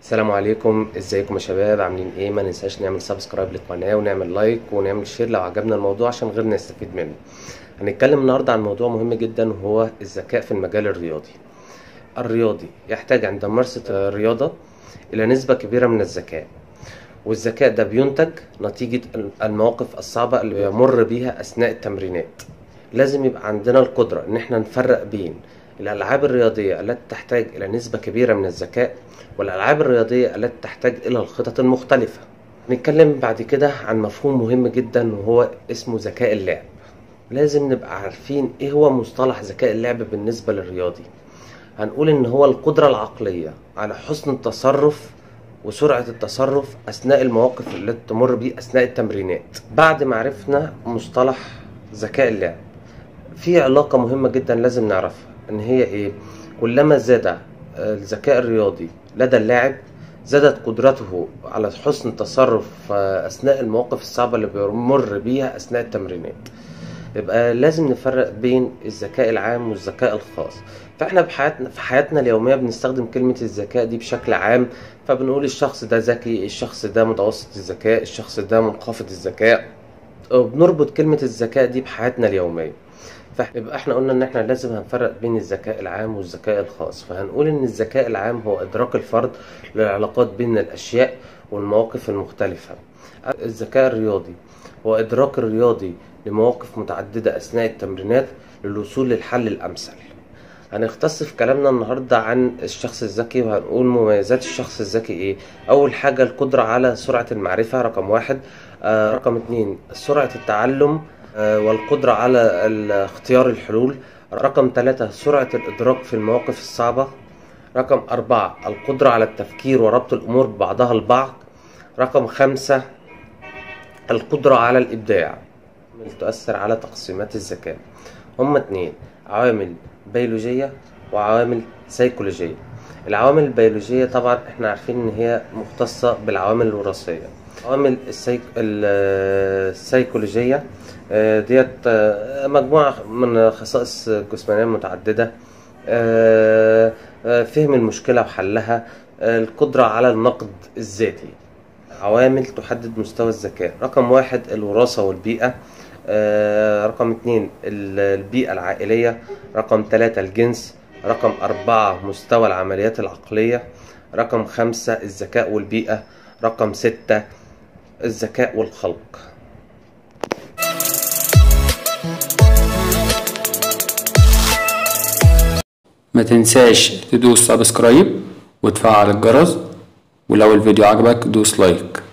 السلام عليكم ازيكم يا شباب عاملين ايه ما ننساش نعمل سبسكرايب للقناه ونعمل لايك ونعمل شير لو عجبنا الموضوع عشان غيرنا يستفيد منه هنتكلم النهارده عن موضوع مهم جدا وهو الذكاء في المجال الرياضي الرياضي يحتاج عند ممارسه الرياضه الى نسبه كبيره من الذكاء والذكاء ده بينتج نتيجة المواقف الصعبة اللي بيمر بيها أثناء التمرينات لازم يبقى عندنا القدرة إن احنا نفرق بين الألعاب الرياضية التي تحتاج إلى نسبة كبيرة من الذكاء والألعاب الرياضية التي تحتاج إلى الخطط المختلفة نتكلم بعد كده عن مفهوم مهم جدا وهو اسمه ذكاء اللعب لازم نبقى عارفين ايه هو مصطلح ذكاء اللعب بالنسبة للرياضي هنقول ان هو القدرة العقلية على حسن التصرف وسرعة التصرف أثناء المواقف التي تمر بيه أثناء التمرينات بعد ما عرفنا مصطلح ذكاء اللعب في علاقة مهمة جدا لازم نعرفها إن هي إيه كلما زاد الذكاء الرياضي لدى اللاعب زادت قدرته على حسن التصرف أثناء المواقف الصعبة اللي بيمر بيها أثناء التمرينات يبقى لازم نفرق بين الذكاء العام والذكاء الخاص فاحنا بحياتنا في حياتنا اليوميه بنستخدم كلمه الذكاء دي بشكل عام فبنقول الشخص ده ذكي الشخص ده متوسط الذكاء الشخص ده منخفض الذكاء وبنربط كلمه الذكاء دي بحياتنا اليوميه فيبقى احنا قلنا ان احنا لازم هنفرق بين الذكاء العام والذكاء الخاص فهنقول ان الذكاء العام هو ادراك الفرد للعلاقات بين الاشياء والمواقف المختلفه الذكاء الرياضي هو ادراك الرياضي لمواقف متعددة أثناء التمرينات للوصول للحل الأمثل هنختص في كلامنا النهاردة عن الشخص الذكي وهنقول مميزات الشخص الذكي ايه أول حاجة القدرة على سرعة المعرفة رقم واحد آه رقم اتنين سرعة التعلم آه والقدرة على اختيار الحلول رقم ثلاثة سرعة الإدراك في المواقف الصعبة رقم أربعة القدرة على التفكير وربط الأمور ببعضها البعض رقم خمسة القدرة على الإبداع تؤثر على تقسيمات الذكاء هما اتنين عوامل بيولوجية وعوامل سيكولوجية العوامل البيولوجية طبعا احنا عارفين ان هي مختصة بالعوامل الوراثية عوامل السيك... السيكولوجية ديت مجموعة من خصائص جسمانية متعددة فهم المشكلة وحلها القدرة على النقد الذاتي عوامل تحدد مستوى الذكاء رقم واحد الوراثة والبيئة آه رقم اتنين البيئة العائلية رقم تلاتة الجنس رقم أربعة مستوى العمليات العقلية رقم خمسة الذكاء والبيئة رقم ستة الذكاء والخلق ما تنساش تدوس سبسكرايب وتفعل الجرس ولو الفيديو عجبك دوس لايك